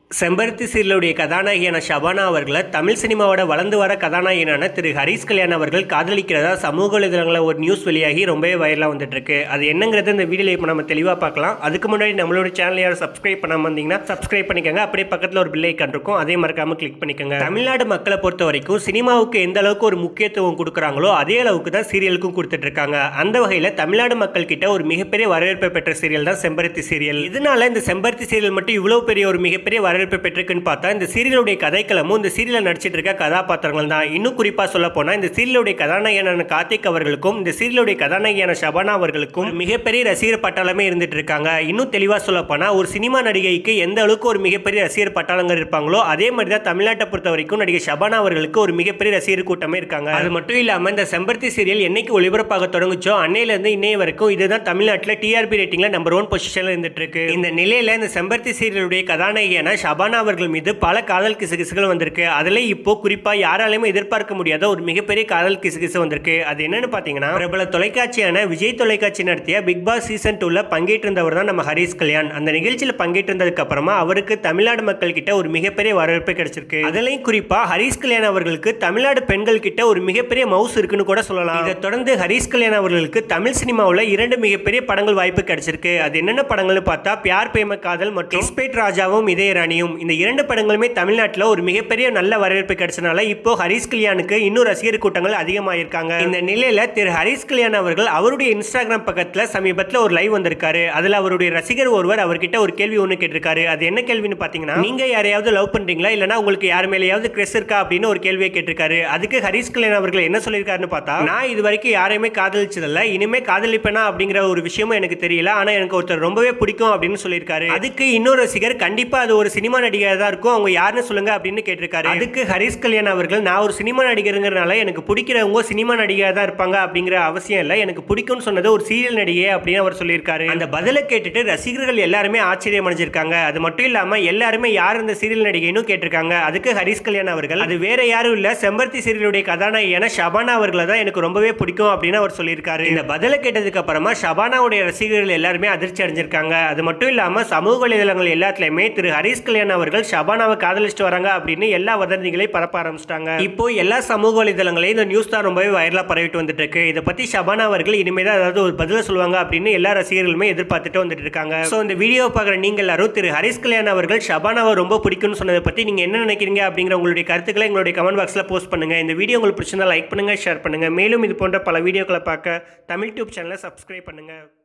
செம்பருத்தி சீரியலுடைய கதாநாயகியான ஷபானா அவர்களை தமிழ் சினிமாவோட வளர்ந்து வர கதாநாயகனான திரு ஹரிஸ் கல்யாண் அவர்கள் காதலிக்கிறதா சமூக வலைதளங்களில் ஒரு நியூஸ் வெளியாகி ரொம்பவே வைரலாக வந்துட்டு இருக்கு அது என்னங்கிறது இந்த வீடியோவில் இப்போ நம்ம தெளிவாக பார்க்கலாம் அதுக்கு முன்னாடி நம்மளோட சேனல் யாரும் சப்ஸ்கிரைப் பண்ணாமல் வந்தீங்கன்னா சப்ஸ்கிரைப் பண்ணிக்கோங்க அப்படியே பக்கத்தில் ஒரு பில் ஐக்கான் இருக்கும் அதே மறக்காம கிளிக் பண்ணிக்கோங்க தமிழ்நாடு மக்களை பொறுத்த வரைக்கும் சினிமாவுக்கு எந்த அளவுக்கு ஒரு முக்கியத்துவம் கொடுக்குறாங்களோ அதே அளவுக்கு தான் சீரியலுக்கும் கொடுத்துட்டு இருக்காங்க அந்த வகையில் தமிழ்நாடு மக்கள் கிட்ட ஒரு மிகப்பெரிய வரவேற்பை பெற்ற சீரியல் தான் செம்பருத்தி சீரியல் இதனால இந்த செம்பருத்தி சீரியல் மட்டும் இவ்வளவு பெரிய ஒரு மிகப்பெரிய வரவேற்பு பெற்றிருக்குன்னு பார்த்தா இந்த சீரியலுடைய கதைக்களமும் இந்த சீரியலில் நடிச்சிட்டு இருக்க கதாபாத்திரங்கள் தான் இன்னும் குறிப்பாக சொல்ல போனால் இந்த சீரியலுடைய கதாநாயகனான கார்த்திக் அவர்களுக்கும் இந்த சீரியலுடைய கதாநாயகியான ஷபானா அவர்களுக்கும் மிகப்பெரிய ரசிகர் பட்டாளமே இருந்துட்டு இருக்காங்க இன்னும் தெளிவாக சொல்ல போனால் ஒரு சினிமா நடிகைக்கு எந்த அளவுக்கு ஒரு மிகப்பெரிய ரசிகர் பட்டாளங்கள் இருப்பாங்களோ அதே மாதிரி தான் தமிழ்நாட்டை பொறுத்த வரைக்கும் நடிகை ஷபானா அவர்களுக்கு ஒரு மிகப்பெரிய ரசிகர் கூட்டமே இருக்காங்க அது மட்டும் இல்லாமல் இந்த செம்பருத்தி சீரியல் என்னைக்கு ஒளிபரப்பாக தொடங்குச்சோ அன்னையிலேருந்து இன்னைய வரைக்கும் இதுதான் தமிழ்நாட்டில் டிஆர்பி ரேட்டிங்ல நம்பர் ஒன் பொசிஷனில் இருந்துட்டு இருக்கு இந்த நிலையில இந்த செம்பருத்தி சீரியலுடைய கதாநாயகியான ஷபானா அவர்கள் மீது பல காதல் கிசுகிசுகள் வந்திருக்கு அதில் இப்போ குறிப்பா யாராலையுமே எதிர்பார்க்க முடியாத ஒரு மிகப்பெரிய காதல் கிசுகிசு வந்திருக்கு அது என்னன்னு பார்த்தீங்கன்னா பிரபல தொலைக்காட்சியான விஜய் தொலைக்காட்சி நடத்திய பிக் பாஸ் சீசன் டூல பங்கேற்றிருந்தவர் தான் நம்ம ஹரிஸ் கல்யாண் அந்த நிகழ்ச்சியில் பங்கேற்றிருந்ததுக்கு அப்புறமா அவருக்கு தமிழ்நாடு மக்கள் கிட்ட ஒரு மிகப்பெரிய வரவேற்பு கிடைச்சிருக்கு அதுலயும் குறிப்பா ஹரிஸ் கல்யாண் அவர்களுக்கு தமிழ்நாடு பெண்கள் கிட்ட ஒரு மிகப்பெரிய மவுஸ் இருக்குன்னு கூட சொல்லலாம் இதை தொடர்ந்து ஹரிஸ் கல்யாண் அவர்களுக்கு தமிழ் சினிமாவில் இரண்டு மிகப்பெரிய படங்கள் வாய்ப்பு கிடைச்சிருக்கு அது என்னென்ன படங்கள்னு பார்த்தா பியார் பேம காதல் மற்றும் இஸ்பேட் ராஜாவும் இதய ராணியும் இந்த இரண்டு படங்களுமே தமிழ்நாட்டில் ஒரு மிகப்பெரிய நல்ல வரவேற்பு கிடைச்சனால இப்போ ஹரிஸ் கல்யாணுக்கு இன்னும் ரசிகர் கூட்டங்கள் அதிகமாயிருக்காங்க இந்த நிலையில திரு ஹரிஸ் கல்யாண் அவர்கள் அவருடைய இன்ஸ்டாகிராம் பக்கத்துல சமீபத்தில் ஒரு லைவ் வந்திருக்காரு அதுல அவருடைய ரசிகர் ஒருவர் அவர்கிட்ட ஒரு கேள்வி ஒன்று கேட்டிருக்காரு அது என்ன கேள்வின்னு பார்த்தீங்கன்னா நீங்க யாரையாவது லவ் பண்றீங்களா இல்லைனா உங்களுக்கு யார் மேலேயாவது கிரெஸ் இருக்கா அப்படின்னு ஒரு கேள்வியை கேட்டிருக்காரு அதுக்கு ஹரிஸ் கல்யாண் அவர்கள் என்ன சொல்லியிருக்காருன்னு பார்த்தா நான் இது வரைக்கும் யாரையுமே காதலிச்சதில்ல இனிமே காதலிப்பேனா அப்படிங்கிற ஒரு விஷயமும் எனக்கு தெரியல ஆனா எனக்கு ஒருத்தர் ரொம்பவே பிடிக்கும் அப்படின்னு சொல்லியிருக்காரு அதுக்கு இன்னொரு ரசிகர் கண்டிப்பா அது ஒரு சினிமா நடிகர் தான் இருக்கும் அவங்க யாருன்னு சொல்லுங்க அப்படின்னு கேட்டிருக்காரு அதுக்கு ஹரிஸ் கல்யாண் அவர்கள் நான் ஒரு சினிமா நடிகருங்கிறனால எனக்கு பிடிக்கிறவங்க சினிமா நடிகர் தான் இருப்பாங்க அப்படிங்கிற அவசியம் இல்லை எனக்கு பிடிக்கும்னு சொன்னது ஒரு சீரியல் நடிகை அப்படின்னு அவர் சொல்லியிருக்காரு அந்த பதிலை கேட்டுட்டு ரசிகர்கள் எல்லாருமே ஆச்சரியம் அடைஞ்சிருக்காங்க அது மட்டும் இல்லாம எல்லாருமே யார் இந்த சீரியல் நடிகைன்னு கேட்டிருக்காங்க அதுக்கு ஹரிஸ் கல்யாண் அவர்கள் அது வேற யாரும் இல்ல செம்பருத்தி சீரியலுடைய கதாநாயகியான ஷபானா அவர்களை தான் எனக்கு ரொம்பவே பிடிக்கும் அப்படின்னு அவர் சொல்லியிருக்காரு இந்த பதிலை கேட்டதுக்கு அப்புறமா ஷபானாவுடைய ரசிகர்கள் எல்லாருமே அதிர்ச்சி அடைஞ்சிருக்காங்க அது மட்டும் இல்லாம சமூக வலைதளங்கள் எல்லாத்துலயுமே திரு ஹரிஸ் கல்யாண் அவர்கள் ஷபானாவை காதலிச்சுட்டு வராங்க அப்படின்னு எல்லா வதந்திகளையும் பரப்ப ஆரம்பிச்சிட்டாங்க இப்போ எல்லா சமூக வலைதளங்களையும் இந்த நியூஸ் தான் ரொம்பவே வைரலா பரவிட்டு வந்துட்டு இருக்கு இதை பத்தி ஷபானா அவர்கள் இனிமே தான் ஏதாவது ஒரு பதில சொல்லுவாங்க அப்படின்னு எல்லா ரசிகர்களுமே எதிர்பார்த்துட்டு வந்துட்டு இருக்காங்க ஸோ இந்த வீடியோ பார்க்குற நீங்க எல்லாரும் திரு ஹரிஸ் கல்யாண் அவர்கள் ஷபானாவை ரொம்ப பிடிக்கும்னு சொன்னதை பத்தி நீங்க என்ன நினைக்கிறீங்க அப்படிங்கிற உங்களுடைய கருத்துக்களை எங்களுடைய கமெண்ட் பாக்ஸ்ல போஸ்ட் பண்ணுங்க இந்த வீடியோ உங்களுக்கு பிடிச்சிருந்தா லைக் பண்ணுங்க ஷேர் பண்ணுங்க மேலும் இது போன்ற பல வீடியோக்களை பார்க்க தமிழ் டியூப் சேனலை சப்ஸ்கிரைப் பண்ணுங்க